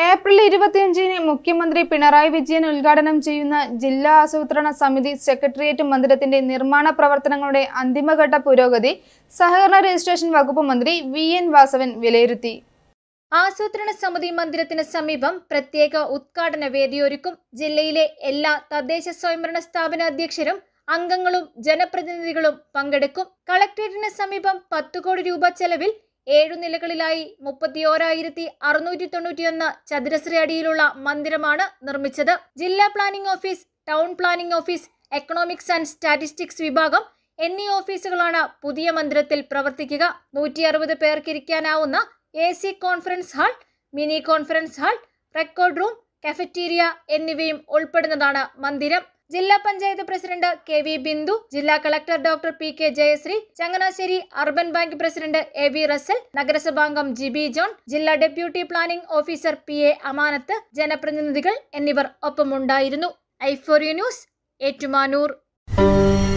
April ഇരുപത്തിയഞ്ചിന് മുഖ്യമന്ത്രി പിണറായി വിജയൻ ഉദ്ഘാടനം ചെയ്യുന്ന ജില്ലാ ആസൂത്രണ സമിതി സെക്രട്ടേറിയറ്റ് മന്ദിരത്തിന്റെ നിർമ്മാണ പ്രവർത്തനങ്ങളുടെ അന്തിമഘട്ട പുരോഗതി സഹകരണ രജിസ്ട്രേഷൻ വകുപ്പ് മന്ത്രി വി എൻ വാസവൻ വിലയിരുത്തി ആസൂത്രണ സമിതി മന്ദിരത്തിന് സമീപം പ്രത്യേക ഉദ്ഘാടന വേദിയൊരുക്കും ജില്ലയിലെ എല്ലാ തദ്ദേശ സ്വയംഭരണ സ്ഥാപന അധ്യക്ഷരും അംഗങ്ങളും ജനപ്രതിനിധികളും പങ്കെടുക്കും കളക്ടറേറ്റിന് സമീപം പത്ത് കോടി രൂപ ചെലവിൽ ഏഴു നിലകളിലായി മുപ്പത്തിയോരായിരത്തി അറുന്നൂറ്റി തൊണ്ണൂറ്റിയൊന്ന് ചതുരശ്ര അടിയിലുള്ള മന്ദിരമാണ് നിർമ്മിച്ചത് ജില്ലാ planning office town planning office economics and statistics വിഭാഗം എന്നീ ഓഫീസുകളാണ് പുതിയ മന്ദിരത്തിൽ പ്രവർത്തിക്കുക നൂറ്റി അറുപത് പേർക്കിരിക്കാനാവുന്ന A C conference hall mini conference hall record room cafeteria എന്നിവയും ഉൾപ്പെടുന്നതാണ് മന്ദിരം ജില്ലാ പഞ്ചായത്ത് പ്രസിഡന്റ് കെ വി ബിന്ദു ജില്ലാ collector doctor P K Jayashree Changanassery urban bank president A V Rasal നഗരസഭാംഗം ജിബി ജോൺ ജില്ലാ deputy planning officer P A Amanath ജനപ്രതിനിധികൾ എന്നിവർ ഒപ്പമുണ്ടായിരുന്നു ഐഫോറിയ ന്യൂസ് ഏറ്റുമാനൂർ